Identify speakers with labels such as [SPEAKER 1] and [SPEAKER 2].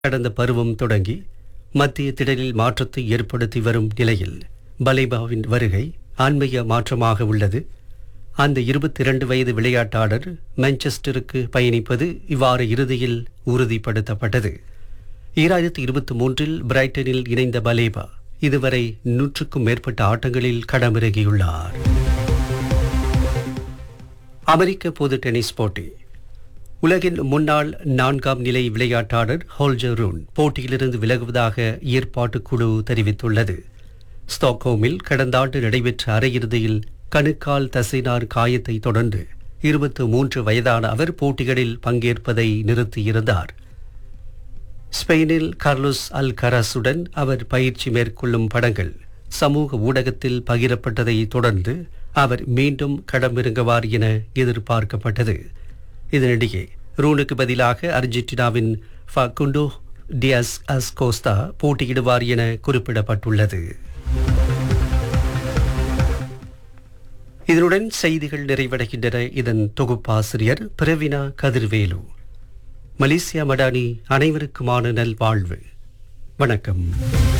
[SPEAKER 1] கடந்த பருவம் தொடங்கி மத்திய திடலில் மாற்றத்தை ஏற்படுத்தி வரும் நிலையில் பலேபாவின் வருகை ஆன்மீக மாற்றமாக உள்ளது அந்த இருபத்தி இரண்டு வயது விளையாட்டாளர் மான்செஸ்டருக்கு பயணிப்பது இவ்வார இறுதியில் உறுதிப்படுத்தப்பட்டது ஈராயிரத்தி இருபத்தி மூன்றில் பிரைட்டனில் இணைந்த பலேபா இதுவரை நூற்றுக்கும் மேற்பட்ட ஆட்டங்களில் களமிறங்கியுள்ளார் அமெரிக்க பொது டென்னிஸ் போட்டி உலகின் முன்னாள் நான்காம் நிலை விளையாட்டாளர் ஹோல்ஜர் ரூன் போட்டியிலிருந்து விலகுவதாக ஏற்பாட்டுக் குழு தெரிவித்துள்ளது ஸ்டாக்ஹோமில் கடந்த ஆண்டு நடைபெற்ற அரையிறுதியில் கணுக்கால் தசைனார் காயத்தை தொடர்ந்து இருபத்து மூன்று வயதான அவர் போட்டிகளில் பங்கேற்பதை நிறுத்தியிருந்தார் ஸ்பெயினில் கார்லோஸ் அல் கராசுடன் அவர் பயிற்சி மேற்கொள்ளும் படங்கள் சமூக ஊடகத்தில் பகிரப்பட்டதை தொடர்ந்து அவர் மீண்டும் களமிறங்குவார் என எதிர்பார்க்கப்பட்டது இதனிடையே ரூனுக்கு பதிலாக அர்ஜென்டினாவின் ஃபகுண்டோ டியாஸ் அஸ் கோஸ்தா போட்டியிடுவார் என குறிப்பிடப்பட்டுள்ளது இதனுடன் செய்திகள் நிறைவடைகின்றன இதன் தொகுப்பாசிரியர் பிரவினா கதிர்வேலு மலேசியா மடானி அனைவருக்குமான நல்வாழ்வு வணக்கம்